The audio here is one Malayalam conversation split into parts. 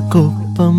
നാട്ടാർക്കൊപ്പം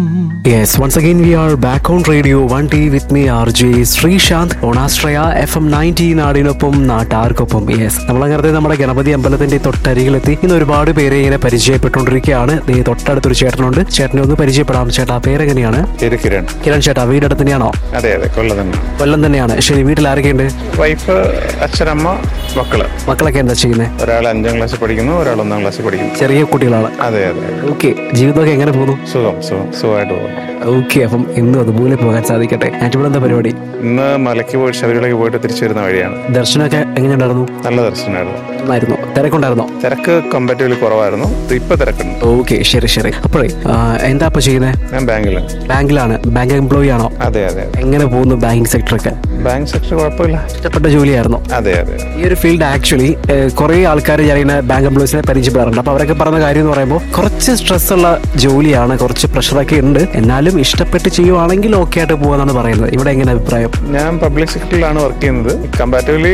Yes, once again we are back on radio 1T with me RJ Sreesanth on Astraya FM 90 നാടിനൊപ്പം നാട്ടാർക്കൊപ്പം യെസ് നമ്മളങ്ങനത്തെ നമ്മുടെ ഗണപതി അമ്പലത്തിന്റെ തൊട്ടരികിലെത്തി ഇന്ന് ഒരുപാട് പേരെ ഇങ്ങനെ പരിചയപ്പെട്ടുകൊണ്ടിരിക്കുകയാണ് ദേ തൊട്ടടുത്തൊരു ചേട്ടനുണ്ട് ചേട്ടനെ ഒന്ന് പരിചയപ്പെടാം ചേട്ടാ പേരെങ്ങനെയാണ് പേര് കിരൺ കിരൺ ചേട്ടാ വീടടുത്ത് തന്നെയാണോ അതെ അതെ കൊല്ലം തന്നെ കൊല്ലം തന്നെയാണ് ശരി വീട്ടിൽ ആരൊക്കെയുണ്ട് വൈഫ് അച്ഛനമ്മ മക്കള് മക്കളൊക്കെ എന്താ ചെയ്യുന്നത് ഒരാൾ അഞ്ചാം ക്ലാസ്സിൽ പഠിക്കുന്നു ഒരാൾ ഒന്നാം ക്ലാസ്സിൽ പഠിക്കുന്നു ചെറിയ കുട്ടികളാണ് അതെ അതെ ഓക്കെ ജീവിതമൊക്കെ എങ്ങനെ പോകുന്നു സുഖം സുഖം സുഖമായിട്ട് പോകുന്നു ഓക്കെ അപ്പം ഇന്നും അതുപോലെ പോകാൻ സാധിക്കട്ടെ ഞാനിവിടെ എന്താ പരിപാടി ഇന്ന് മലയ്ക്ക് പോയിട്ട് ശബരിമലയ്ക്ക് പോയിട്ട് തിരിച്ചു വരുന്ന വഴിയാണ് ദർശനമൊക്കെ എങ്ങനെയുണ്ടായിരുന്നു നല്ല ദർശനമായിരുന്നു നന്നായിരുന്നു തിരക്കുണ്ടായിരുന്നോ തിരക്ക് കമ്പാരിറ്റീവ്ലി കുറവായിരുന്നു ഇപ്പൊ തിരക്കുണ്ട് ഓക്കെ ശരി ശരി അപ്പോഴേ ആ, എന്താ ഇപ്പൊ ചെയ്യുന്നത് ഞാൻ ബാങ്കിലാണ് ബാങ്കിലാണ് ബാങ്ക് എംപ്ലോയി ആണോ അതെ അതെ അതെ എങ്ങനെ പോകുന്നു ബാങ്കിങ് സെക്ടറൊക്കെ ബാങ്ക് സെക്ടർ കുഴപ്പമില്ല ഇഷ്ടപ്പെട്ട ജോലിയായിരുന്നോ അതെ അതെ ഈ ഒരു ഫീൽഡ് ആക്ച്വലി കുറെ ആൾക്കാർ ഞാനിങ്ങനെ ബാങ്ക് എംപ്ലോയീസിനെ പരിചയപ്പെടാറുണ്ട് അപ്പൊ അവരൊക്കെ പറഞ്ഞ കാര്യം എന്ന് പറയുമ്പോൾ കുറച്ച് സ്ട്രെസ് ഉള്ള ജോലിയാണ് കുറച്ച് പ്രഷറൊക്കെ ഉണ്ട് എന്നാലും ഇഷ്ടപ്പെട്ട് ചെയ്യുവാണെങ്കിൽ ഓക്കെ ആയിട്ട് പോകാന്നാണ് പറയുന്നത് ഇവിടെ എങ്ങനെ അഭിപ്രായം ഞാൻ പബ്ലിക് സെക്ടറിലാണ് വർക്ക് ചെയ്യുന്നത് കമ്പാരിറ്റീവ്ലി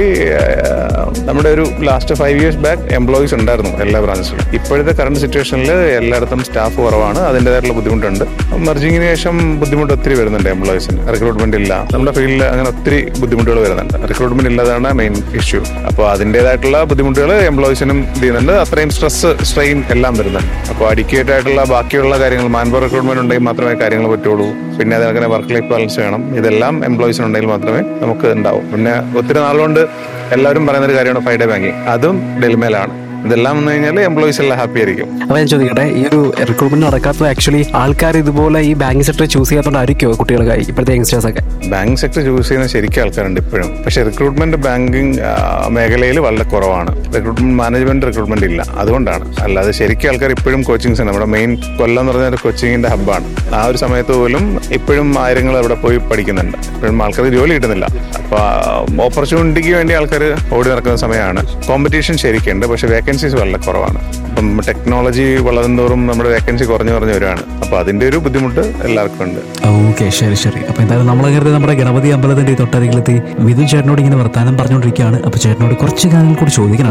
നമ്മുടെ ഒരു last five years back employees ഉണ്ടായിരുന്നു എല്ലാ ബ്രാഞ്ചിലും ഇപ്പോഴത്തെ കറണ്ട് സിറ്റുവേഷനിൽ എല്ലായിടത്തും സ്റ്റാഫ് കുറവാണ് അതിൻ്റെതായിട്ടുള്ള ബുദ്ധിമുട്ടുണ്ട് മെർജിങ്ങിന് ശേഷം ബുദ്ധിമുട്ട് ഒത്തിരി വരുന്നുണ്ട് എംപ്ലോയീസിന് റിക്രൂട്ട്മെന്റ് ഇല്ല നമ്മുടെ ഫീൽഡിൽ അങ്ങനെ ഒത്തിരി ബുദ്ധിമുട്ടുകൾ വരുന്നുണ്ട് റിക്രൂട്ട്മെന്റ് ഇല്ലാതാണ് മെയിൻ ഇഷ്യൂ അപ്പോൾ അതിൻ്റെതായിട്ടുള്ള ബുദ്ധിമുട്ടുകൾ എംപ്ലോയീസിനും ഇത് ചെയ്യുന്നുണ്ട് അത്രയും സ്ട്രെസ് സ്ട്രെയിൻ എല്ലാം വരുന്നുണ്ട് അപ്പോൾ അഡിക്കേറ്റ് ആയിട്ടുള്ള ബാക്കിയുള്ള കാര്യങ്ങൾ മാൻപവർ റിക്രൂട്ട്മെന്റ് ഉണ്ടെങ്കിൽ മാത്രമേ കാര്യങ്ങൾ പറ്റുള്ളൂ പിന്നെ അതങ്ങനെ വർക്ക് ലൈഫ് ബാലൻസ് വേണം ഇതെല്ലാം എംപ്ലോയീസിനുണ്ടെങ്കിൽ മാത്രമേ നമുക്ക് ഉണ്ടാവും പിന്നെ ഒത്തിരി നാളുകൊണ്ട് എല്ലാവരും പറയുന്ന ഒരു കാര്യമാണ് ഫൈവ് ഡേ ബാങ്കിങ് അതും ഡെൽമേലാണ് ഇതെല്ലാം വന്നു കഴിഞ്ഞാൽ എംപ്ലോയീസ് എല്ലാം ഹാപ്പി ആയിരിക്കും അപ്പൊ ഞാൻ ചോദിക്കട്ടെ ഈ ഒരു റിക്രൂട്ട്മെന്റ് നടക്കാത്തത് ആക്ച്വലി ആൾക്കാർ ഇതുപോലെ ഈ ബാങ്കിങ് സെക്ടർ ചൂസ് ചെയ്യാത്തതുകൊണ്ടായിരിക്കുമോ കുട്ടികൾക്ക് ഇപ്പോഴത്തെ യങ്സ്റ്റേഴ്സ് ഒക്കെ ബാങ്കിങ് സെക്ടർ ചൂസ് ചെയ്യുന്ന ശരിക്കും ആൾക്കാരുണ്ട് ഇപ്പോഴും പക്ഷെ റിക്രൂട്ട്മെന്റ് ബാങ്കിങ് മേഖലയിൽ വളരെ കുറവാണ് റിക്രൂട്ട്മെന്റ് മാനേജ്മെന്റ് റിക്രൂട്ട്മെന്റ് ഇല്ല അതുകൊണ്ടാണ് അല്ലാതെ ശരിക്കും ആൾക്കാർ ഇപ്പോഴും കോച്ചിങ്സ് നമ്മുടെ മെയിൻ കൊല്ലം എന്ന് പറഞ്ഞ ഒരു കോച്ചിങ്ങിന്റെ ഹബ്ബാണ് ആ ഒരു സമയത്ത് പോലും ഇപ്പോഴും ആയിരങ്ങൾ അവിടെ പോയി പഠിക്കുന്നുണ്ട് ഇപ്പോഴും ആൾക്കാർക്ക് ജോലി കിട്ടുന്നില്ല അപ്പൊ ഓപ്പർച്യൂണിറ്റിക്ക് വേണ്ടി ആൾക്കാർ ഓടി നടക്കുന്ന സമയമാണ് കോമ്പറ്റീഷൻ ശരിക്കുണ്ട് പക്ഷെ വേക്കൻസീസ് വളരെ കുറവാണ് അപ്പം ടെക്നോളജി വളരുന്നതോറും നമ്മുടെ വേക്കൻസി കുറഞ്ഞു കുറഞ്ഞു വരുവാണ് അപ്പൊ അതിന്റെ ഒരു ബുദ്ധിമുട്ട് എല്ലാവർക്കും ഉണ്ട് ഓക്കെ ശരി ശരി അപ്പൊ എന്തായാലും നമ്മളങ്ങനെ നമ്മുടെ ഗണപതി അമ്പലത്തിന്റെ ഈ തൊട്ടരികിലെത്തി മിഥുൻ ചേട്ടനോട് ഇങ്ങനെ വർത്താനം പറഞ്ഞുകൊണ്ടിരിക്കുകയാണ് അപ്പൊ ചേട്ടനോട് കുറച്ച് കാര്യങ്ങൾ കൂടി ചോദിക്കണം